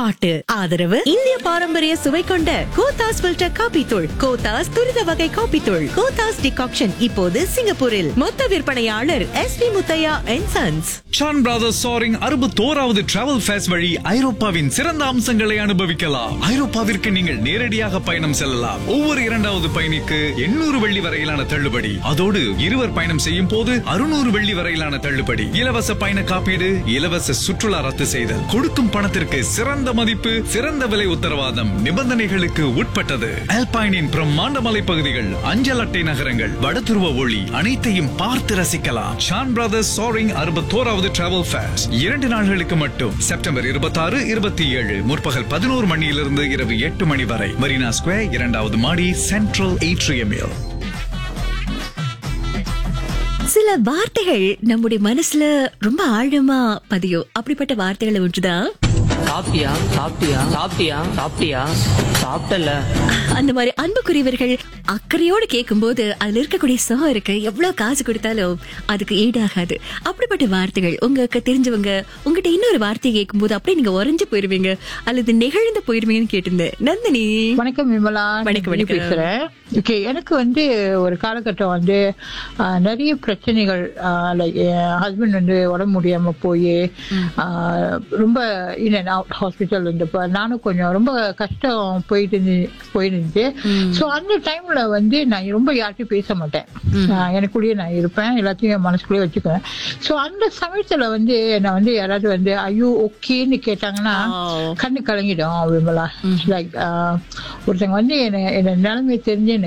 பாட்டு ஆதரவு இந்திய பாரம்பரிய சுவை கொண்ட கோத்தாஸ் ஃபில்டர் காபி தூள் கோத்தாஸ் துரித வகை காபி தூள் கோத்தாஸ் டிகாக்ஷன் இப்போது சிங்கப்பூரில் மொத்த விற்பனையாளர் S P Muthiah and sons Shan brothers சாரிங் அறுபத்தோராவது டிராவல் ஃபேஸ் வழி ஐரோப்பாவின் சிறந்த அம்சங்களை அனுபவிக்கலாம் ஐரோப்பாவிற்கு நீங்கள் நேரடியாக பயணம் செல்லலாம் ஒவ்வொரு இரண்டாவது பயணிக்கு எண்ணூறு வெள்ளி வரையிலான தள்ளுபடி அதோடு இருவர் பயணம் செய்யும் போது அறுநூறு வெள்ளி வரையிலான தள்ளுபடி இலவச பயண காப்பீடு இலவச சுற்றுலா ரத்து செய்தல் கொடுக்கும் பணத்திற்கு சிறந்த மதிப்பு சிறந்த விலை உத்தரவாதம் நிபந்தனைகளுக்கு உட்பட்டது அல்பைனின் பிரம்மாண்ட மலைப்பகுதிகள் அஞ்சல் அட்டை நகரங்கள் வடதுருவ ஒளி அனைத்தையும் பார்த்து ரசிக்கலாம் ஷான் பிரதர்ஸ் சாரிங் அறுபத்தோராவது டிராவல் ஃபேஸ் இரண்டு நாட்களுக்கு மட்டும் செப்டம்பர் இருபத்தாறு இருபத்தி ஏழு முற்பகல் பதினோரு மணியிலிருந்து இரவு எட்டு மணி வரை மரீனா ஸ்கொயர் இரண்டாவது மாடி சென்ட்ரல் ஏட்ரியமில் சில வார்த்தைகள் நம்முடைய மனசுல ரொம்ப ஆழமா பதியும் அப்படிப்பட்ட வார்த்தைகளை ஒன்றுதான் சாப்பிட்டியா சாப்பிட்டியா சாப்பிட்டியா சாப்பிட்டியா சாப்பிட்டல அந்த மாதிரி அன்புக்குரியவர்கள் அக்கறையோடு கேட்கும்போது அதுல இருக்கக்கூடிய சுகம் இருக்கு எவ்வளவு காசு கொடுத்தாலும் அதுக்கு ஈடாகாது அப்படிப்பட்ட வார்த்தைகள் உங்களுக்கு தெரிஞ்சவங்க உங்ககிட்ட இன்னொரு வார்த்தையை கேட்கும்போது அப்படியே நீங்க உறைஞ்சு போயிருவீங்க அல்லது நெகிழ்ந்து போயிருவீங்கன்னு கேட்டிருந்தேன் நந்தினி வணக்கம் விமலா வணக்கம், நான் வணக்கம். பேசுறேன் ஓகே எனக்கு வந்து ஒரு காலகட்டம் வந்து ஆஹ், நிறைய பிரச்சனைகள் லைக் என் ஹஸ்பண்ட் வந்து உடம்பு முடியாம போய் ரொம்ப இன் அண்ட் அவுட் ஹாஸ்பிட்டல் இருந்தப்ப நானும் கொஞ்சம் ரொம்ப கஷ்டம் போயிட்டு இருந்து போயிருந்துச்சு ஸோ அந்த டைம்ல வந்து நான் ரொம்ப யார்கிட்டயும் பேச மாட்டேன் ஆஹ், எனக்குள்ளேயே நான் இருப்பேன் எல்லாத்தையும் என் மனசுக்குள்ளேயே வச்சுக்குவேன் ஸோ அந்த சமயத்துல வந்து நான் வந்து யாராவது வந்து ஐயோ ஓகேன்னு கேட்டாங்கன்னா Oh. கண்ணு கலங்கிடும் விமலா லைக் ஒருத்தங்க வந்து என்ன என்ன நிலைமை தெரிஞ்சு என்னை